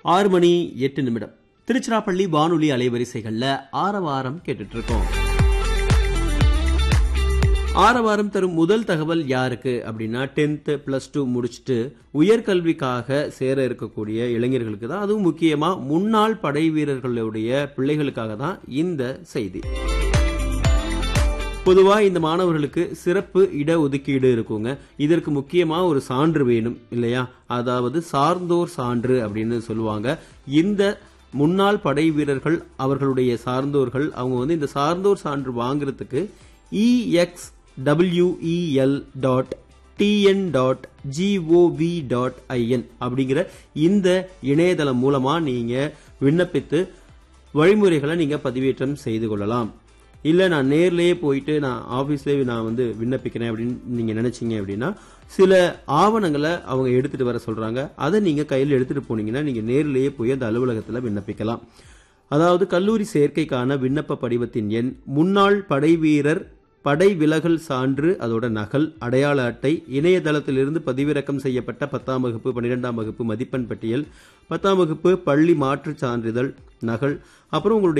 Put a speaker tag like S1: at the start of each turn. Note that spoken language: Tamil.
S1: ஆறு மணி எட்டு நிமிடம் திருச்சிராப்பள்ளி வானொலி அலைவரிசைகள்ல ஆரவாரம் கேட்டுட்டு இருக்கோம் ஆரவாரம் தரும் முதல் தகவல் யாருக்கு அப்படின்னா டென்த்து ப்ளஸ் டூ முடிச்சுட்டு உயர்கல்விக்காக சேர இருக்கக்கூடிய இளைஞர்களுக்கு தான் அதுவும் முக்கியமா முன்னாள் படை வீரர்களுடைய பிள்ளைகளுக்காக தான் இந்த செய்தி பொதுவா இந்த மாணவர்களுக்கு சிறப்பு இடஒதுக்கீடு இருக்குங்க இதற்கு முக்கியமா ஒரு சான்று வேணும் இல்லையா அதாவது சார்ந்தோர் சான்று அப்படின்னு சொல்லுவாங்க இந்த முன்னாள் படை வீரர்கள் அவர்களுடைய சார்ந்தோர்கள் அவங்க வந்து இந்த சார்ந்தோர் சான்று வாங்குறதுக்கு EX WEL dot TN dot GOV dot IN அப்படிங்கிற இந்த இணையதளம் மூலமா நீங்க விண்ணப்பித்து வழிமுறைகளை நீங்க பதிவேற்றம் செய்து கொள்ளலாம் இல்லை நான் நேர்லயே போயிட்டு நான் ஆஃபீஸ்லேயே நான் வந்து விண்ணப்பிக்கிறேன் அப்படின்னு நீங்கள் நினைச்சீங்க அப்படின்னா சில ஆவணங்களை அவங்க எடுத்துட்டு வர சொல்றாங்க அதை நீங்கள் கையில் எடுத்துட்டு போனீங்கன்னா நீங்கள் நேர்லயே போய் அந்த அலுவலகத்தில் விண்ணப்பிக்கலாம் அதாவது கல்லூரி சேர்க்கைக்கான விண்ணப்ப படிவத்தின் எண் முன்னாள் படை வீரர் படை விலகல் சான்று அதோட நகல் அடையாள அட்டை இணையதளத்திலிருந்து பதிவிறக்கம் செய்யப்பட்ட பத்தாம் வகுப்பு பன்னிரெண்டாம் வகுப்பு மதிப்பெண் பட்டியல் பத்தாம் வகுப்பு பள்ளி மாற்றுச் சான்றிதழ் நகல் அப்புறம் உங்களுடைய